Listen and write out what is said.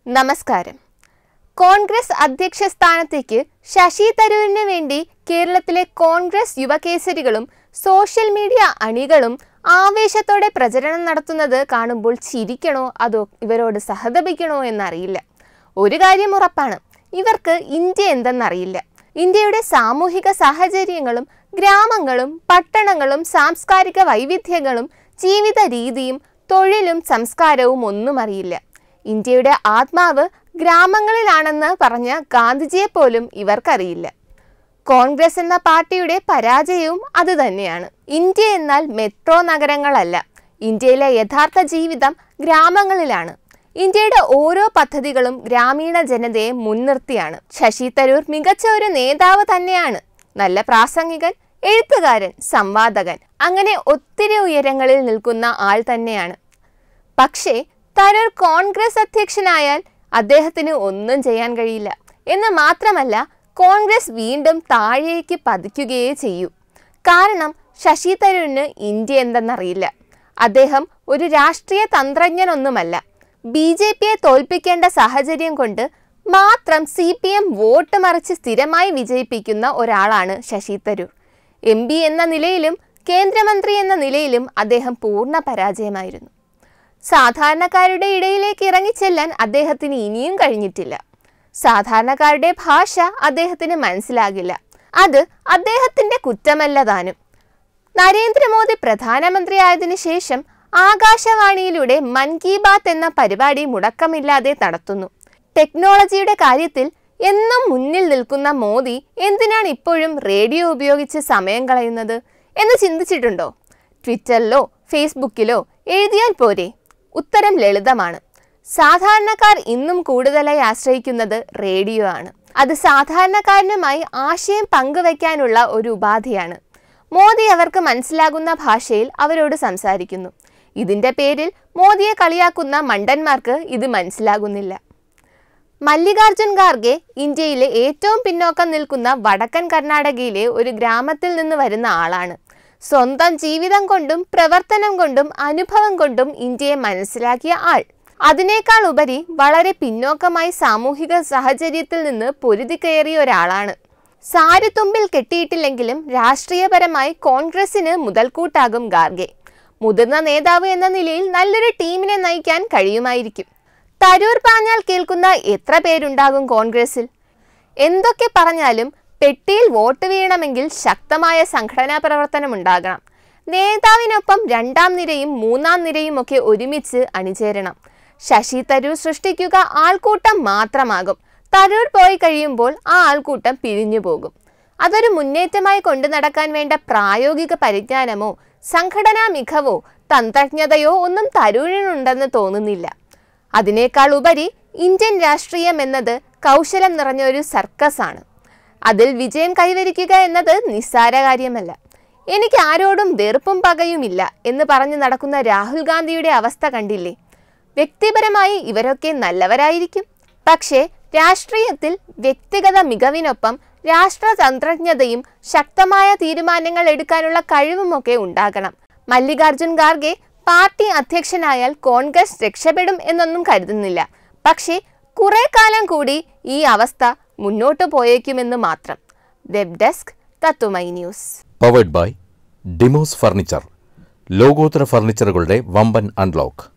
നമസ്കാരം കോൺഗ്രസ് അധ്യക്ഷ സ്ഥാനത്തേക്ക് ശശി തരൂരിന് വേണ്ടി കേരളത്തിലെ കോൺഗ്രസ് യുവകേസരികളും സോഷ്യൽ മീഡിയ അണികളും ആവേശത്തോടെ പ്രചരണം നടത്തുന്നത് കാണുമ്പോൾ ചിരിക്കണോ അതോ ഇവരോട് സഹതപിക്കണോ എന്നറിയില്ല ഒരു കാര്യം ഉറപ്പാണ് ഇവർക്ക് ഇന്ത്യ എന്തെന്നറിയില്ല ഇന്ത്യയുടെ സാമൂഹിക സാഹചര്യങ്ങളും ഗ്രാമങ്ങളും പട്ടണങ്ങളും സാംസ്കാരിക വൈവിധ്യങ്ങളും ജീവിത രീതിയും തൊഴിലും സംസ്കാരവും ഒന്നും അറിയില്ല ഇന്ത്യയുടെ ആത്മാവ് ഗ്രാമങ്ങളിലാണെന്ന് പറഞ്ഞ ഗാന്ധിജിയെ പോലും ഇവർക്കറിയില്ല കോൺഗ്രസ് എന്ന പാർട്ടിയുടെ പരാജയവും അതുതന്നെയാണ് ഇന്ത്യ എന്നാൽ മെട്രോ നഗരങ്ങളല്ല ഇന്ത്യയിലെ യഥാർത്ഥ ജീവിതം ഗ്രാമങ്ങളിലാണ് ഇന്ത്യയുടെ ഓരോ പദ്ധതികളും ഗ്രാമീണ ജനതയെ മുൻനിർത്തിയാണ് ശശി തരൂർ മികച്ച ഒരു നേതാവ് തന്നെയാണ് നല്ല പ്രാസംഗികൻ എഴുത്തുകാരൻ സംവാദകൻ അങ്ങനെ ഒത്തിരി ഉയരങ്ങളിൽ നിൽക്കുന്ന ആൾ തന്നെയാണ് പക്ഷേ തരൂർ കോൺഗ്രസ് അധ്യക്ഷനായാൽ അദ്ദേഹത്തിന് ഒന്നും ചെയ്യാൻ കഴിയില്ല എന്ന് മാത്രമല്ല കോൺഗ്രസ് വീണ്ടും താഴേക്ക് പതിക്കുകയേ ചെയ്യൂ കാരണം ശശി തരൂരിന് ഇന്ത്യ എന്തെന്നറിയില്ല അദ്ദേഹം ഒരു രാഷ്ട്രീയ തന്ത്രജ്ഞനൊന്നുമല്ല ബി ജെ പിയെ തോൽപ്പിക്കേണ്ട സാഹചര്യം കൊണ്ട് മാത്രം സി പി എം വോട്ട് മറിച്ച് സ്ഥിരമായി വിജയിപ്പിക്കുന്ന ഒരാളാണ് ശശി തരൂർ എം പി എന്ന നിലയിലും കേന്ദ്രമന്ത്രി എന്ന നിലയിലും അദ്ദേഹം പൂർണ്ണ പരാജയമായിരുന്നു സാധാരണക്കാരുടെ ഇടയിലേക്ക് ഇറങ്ങിച്ചെല്ലാൻ അദ്ദേഹത്തിന് ഇനിയും കഴിഞ്ഞിട്ടില്ല സാധാരണക്കാരുടെ ഭാഷ അദ്ദേഹത്തിന് മനസ്സിലാകില്ല അത് അദ്ദേഹത്തിന്റെ കുറ്റമല്ല താനും നരേന്ദ്രമോദി പ്രധാനമന്ത്രിയായതിനു ശേഷം ആകാശവാണിയിലൂടെ മൻ കി ബാത്ത് എന്ന പരിപാടി മുടക്കമില്ലാതെ നടത്തുന്നു ടെക്നോളജിയുടെ കാര്യത്തിൽ എന്നും മുന്നിൽ നിൽക്കുന്ന മോദി എന്തിനാണ് ഇപ്പോഴും റേഡിയോ ഉപയോഗിച്ച് സമയം കളയുന്നത് എന്ന് ചിന്തിച്ചിട്ടുണ്ടോ ട്വിറ്ററിലോ ഫേസ്ബുക്കിലോ എഴുതിയാൽ പോരെ ഉത്തരം ലളിതമാണ് സാധാരണക്കാർ ഇന്നും കൂടുതലായി ആശ്രയിക്കുന്നത് റേഡിയോ ആണ് അത് സാധാരണക്കാരനുമായി ആശയം പങ്കുവയ്ക്കാനുള്ള ഒരു ഉപാധിയാണ് മോദി അവർക്ക് മനസ്സിലാകുന്ന ഭാഷയിൽ അവരോട് സംസാരിക്കുന്നു ഇതിന്റെ പേരിൽ മോദിയെ കളിയാക്കുന്ന മണ്ടന്മാർക്ക് ഇത് മനസ്സിലാകുന്നില്ല മല്ലികാർജുൻ ഖാർഗെ ഇന്ത്യയിലെ ഏറ്റവും പിന്നോക്കം നിൽക്കുന്ന വടക്കൻ കർണാടകയിലെ ഒരു ഗ്രാമത്തിൽ നിന്ന് വരുന്ന ആളാണ് സ്വന്തം ജീവിതം കൊണ്ടും പ്രവർത്തനം കൊണ്ടും അനുഭവം കൊണ്ടും ഇന്ത്യയെ മനസ്സിലാക്കിയ ആൾ അതിനേക്കാൾ ഉപരി വളരെ പിന്നോക്കമായി സാമൂഹിക സാഹചര്യത്തിൽ നിന്ന് പൊരുതി കയറിയ ഒരാളാണ് സാരിത്തുമ്പിൽ കെട്ടിയിട്ടില്ലെങ്കിലും രാഷ്ട്രീയപരമായി കോൺഗ്രസിന് മുതൽക്കൂട്ടാകും ഗാർഗെ മുതിർന്ന നേതാവ് എന്ന നിലയിൽ നല്ലൊരു ടീമിനെ നയിക്കാൻ കഴിയുമായിരിക്കും തരൂർ പറഞ്ഞാൽ കേൾക്കുന്ന എത്ര പേരുണ്ടാകും കോൺഗ്രസിൽ എന്തൊക്കെ പറഞ്ഞാലും പെട്ടിയിൽ വോട്ട് വീഴണമെങ്കിൽ ശക്തമായ സംഘടനാ പ്രവർത്തനം ഉണ്ടാകണം നേതാവിനൊപ്പം രണ്ടാം നിരയും മൂന്നാം നിരയും ഒക്കെ ഒരുമിച്ച് അണിചേരണം ശശി തരൂർ സൃഷ്ടിക്കുക ആൾക്കൂട്ടം മാത്രമാകും തരൂർ പോയി കഴിയുമ്പോൾ ആ ആൾക്കൂട്ടം പിരിഞ്ഞു പോകും അതൊരു മുന്നേറ്റമായി കൊണ്ടു നടക്കാൻ വേണ്ട പ്രായോഗിക പരിജ്ഞാനമോ സംഘടനാ മികവോ തന്ത്രജ്ഞതയോ ഒന്നും തരൂരിനുണ്ടെന്ന് തോന്നുന്നില്ല അതിനേക്കാൾ ഉപരി ഇന്ത്യൻ രാഷ്ട്രീയം എന്നത് കൗശലം നിറഞ്ഞ ഒരു സർക്കസ് ആണ് അതിൽ വിജയം കൈവരിക്കുക എന്നത് നിസ്സാര കാര്യമല്ല എനിക്ക് ആരോടും വെറുപ്പും പകയുമില്ല എന്ന് പറഞ്ഞു നടക്കുന്ന രാഹുൽ ഗാന്ധിയുടെ അവസ്ഥ കണ്ടില്ലേ വ്യക്തിപരമായി ഇവരൊക്കെ നല്ലവരായിരിക്കും പക്ഷേ രാഷ്ട്രീയത്തിൽ വ്യക്തിഗത മികവിനൊപ്പം രാഷ്ട്രതന്ത്രജ്ഞതയും ശക്തമായ തീരുമാനങ്ങൾ എടുക്കാനുള്ള കഴിവുമൊക്കെ ഉണ്ടാകണം മല്ലികാർജുൻ ഖാർഗെ പാർട്ടി അധ്യക്ഷനായാൽ കോൺഗ്രസ് രക്ഷപ്പെടും എന്നൊന്നും കരുതുന്നില്ല പക്ഷേ കുറെ കാലം കൂടി ഈ അവസ്ഥ മുന്നോട്ട് പോയേക്കുമെന്ന് മാത്രം വെബ് ഡെസ്ക് തത്തുമൈ ന്യൂസ് പവേഡ് ബൈ ഡിമോസ് ഫർണിച്ചർ ലോകോത്തര ഫർണിച്ചറുകളുടെ വമ്പൻ അൺലോക്ക്